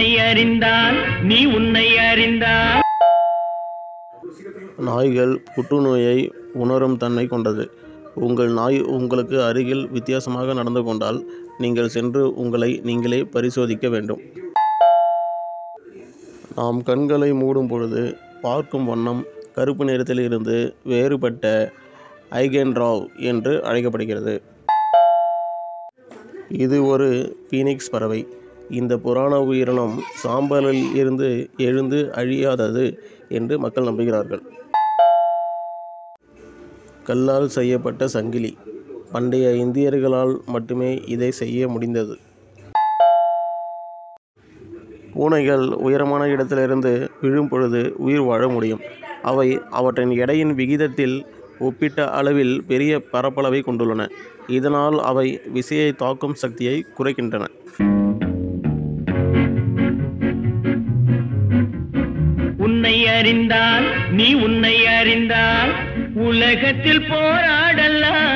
உன்னை அறிந்தால் நீ உன்னை அறிந்தால் நாய்கள் புற்றுநோயை உணரும் தன்மை கொண்டது உங்கள் நாய் உங்களுக்கு அருகில் வித்தியாசமாக நடந்து கொண்டால் நீங்கள் சென்று உங்களை நீங்களே பரிசோதிக்க வேண்டும் நாம் கண்களை மூடும் பொழுது பார்க்கும் வண்ணம் கருப்பு நிறத்தில் இருந்து வேறுபட்ட ஐகென்ராவ் என்று அழைக்கப்படுகிறது இது ஒரு பீனிக்ஸ் பறவை இந்த புராண உயிரினம் சாம்பலில் இருந்து எழுந்து அழியாதது என்று மக்கள் நம்புகிறார்கள் கல்லால் செய்யப்பட்ட சங்கிலி பண்டைய இந்தியர்களால் மட்டுமே இதை செய்ய முடிந்தது பூனைகள் உயரமான இடத்திலிருந்து விழும் பொழுது உயிர் வாழ முடியும் அவை அவற்றின் எடையின் விகிதத்தில் ஒப்பிட்ட அளவில் பெரிய பரப்பளவை கொண்டுள்ளன இதனால் அவை விசையை தாக்கும் சக்தியை குறைக்கின்றன உன்னை அறிந்தால் நீ உன்னை அறிந்தால் உலகத்தில் போராடலாம்